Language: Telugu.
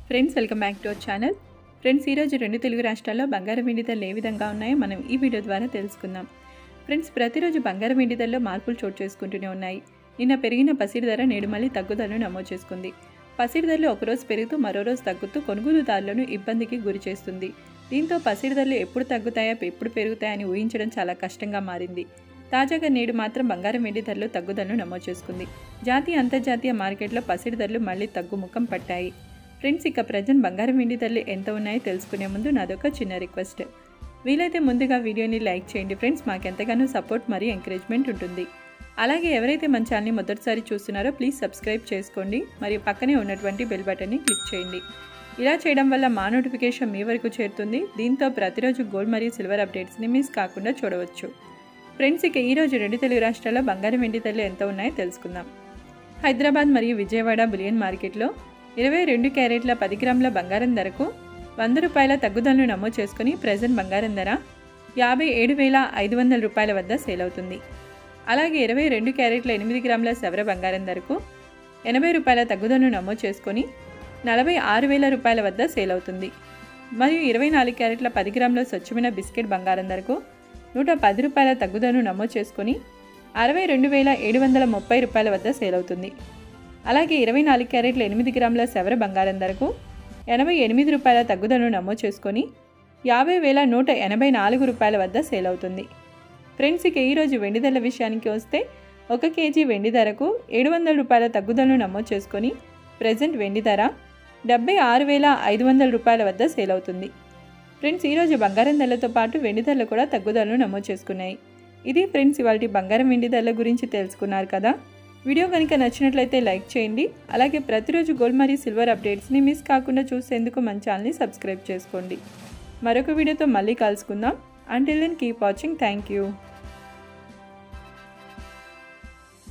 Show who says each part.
Speaker 1: friends welcome back to our channel friends ఈరోజు రెండు తెలుగు రాష్ట్రాల్లో బంగారం వెండి ధరలు ఏ విధంగా ఉన్నాయో మనం ఈ వీడియో ద్వారా తెలుసుకుందాం ఫ్రెండ్స్ ప్రతిరోజు బంగారం వెండి ధరలో మార్పులు చోటు చేసుకుంటూనే ఉన్నాయి నిన్న పెరిగిన పసిడి ధర నేడు మళ్ళీ తగ్గుదలను నమోదు చేసుకుంది పసిడి ధరలు ఒకరోజు పెరుగుతూ మరో రోజు తగ్గుతూ కొనుగోలుదారులను ఇబ్బందికి గురి చేస్తుంది దీంతో పసిడి ధరలు ఎప్పుడు తగ్గుతాయా ఎప్పుడు పెరుగుతాయని ఊహించడం చాలా కష్టంగా మారింది తాజాగా నేడు మాత్రం బంగారం వెండి ధరలు తగ్గుదలను నమోదు చేసుకుంది జాతీయ అంతర్జాతీయ మార్కెట్లో పసిడి ధరలు మళ్ళీ తగ్గుముఖం పట్టాయి ఫ్రెండ్స్ ఇక ప్రజెంట్ బంగారం వెండి ధరలు ఎంత ఉన్నాయో తెలుసుకునే ముందు నాదొక చిన్న రిక్వెస్ట్ వీలైతే ముందుగా వీడియోని లైక్ చేయండి ఫ్రెండ్స్ మాకెంతగానో సపోర్ట్ మరియు ఎంకరేజ్మెంట్ ఉంటుంది అలాగే ఎవరైతే మన ఛానల్ని మొదటిసారి చూస్తున్నారో ప్లీజ్ సబ్స్క్రైబ్ చేసుకోండి మరియు పక్కనే ఉన్నటువంటి బెల్ బటన్ని క్లిక్ చేయండి ఇలా చేయడం వల్ల మా నోటిఫికేషన్ మీ వరకు చేరుతుంది దీంతో ప్రతిరోజు గోల్డ్ మరియు సిల్వర్ అప్డేట్స్ని మిస్ కాకుండా చూడవచ్చు ఫ్రెండ్స్ ఇక ఈరోజు రెండు తెలుగు రాష్ట్రాల్లో బంగారం వెండి ధరలు ఎంత ఉన్నాయో తెలుసుకుందాం హైదరాబాద్ మరియు విజయవాడ బులియన్ మార్కెట్లో ఇరవై రెండు క్యారెట్ల పది గ్రాముల బంగారం ధరకు వంద రూపాయల తగ్గుదలను నమోదు చేసుకుని ప్రజెంట్ బంగారం ధర యాభై ఏడు వేల ఐదు వందల రూపాయల వద్ద సేల్ అవుతుంది అలాగే ఇరవై రెండు క్యారెట్ల ఎనిమిది గ్రాముల సవర బంగారం ధరకు ఎనభై రూపాయల తగ్గుదలను నమోదు చేసుకొని నలభై ఆరు వేల రూపాయల వద్ద సేల్ అవుతుంది మరియు ఇరవై నాలుగు క్యారెట్ల పది గ్రాముల స్వచ్ఛమైన బిస్కెట్ బంగారం ధరకు నూట పది రూపాయల తగ్గుదలను నమోదు చేసుకొని అరవై రెండు వేల ఏడు వందల ముప్పై రూపాయల వద్ద సేల్ అవుతుంది అలాగే ఇరవై నాలుగు క్యారెట్ల ఎనిమిది గ్రాముల సవర బంగారం ధరకు ఎనభై ఎనిమిది రూపాయల తగ్గుదలను నమోదు చేసుకొని యాభై వేల నూట ఎనభై నాలుగు రూపాయల వద్ద సేల్ అవుతుంది ఫ్రెండ్స్ ఇక ఈరోజు వెండి ధరల విషయానికి వస్తే ఒక కేజీ వెండి ధరకు ఏడు వందల రూపాయల తగ్గుదలను నమోదు చేసుకొని ప్రజెంట్ వెండి ధర డెబ్బై ఆరు వేల ఐదు వందల రూపాయల వద్ద సేల్ అవుతుంది ఫ్రెండ్స్ ఈరోజు బంగారం ధరలతో పాటు వెండి ధరలు కూడా తగ్గుదలను నమోదు చేసుకున్నాయి ఇది ఫ్రెండ్స్ ఇవాళ బంగారం వెండి ధరల గురించి తెలుసుకున్నారు కదా వీడియో కనుక నచ్చినట్లయితే లైక్ చేయండి అలాగే ప్రతిరోజు గోల్డ్ మరియు సిల్వర్ అప్డేట్స్ని మిస్ కాకుండా చూసేందుకు మన ఛానల్ని సబ్స్క్రైబ్ చేసుకోండి మరొక వీడియోతో మళ్ళీ కలుసుకుందాం until then keep watching thank you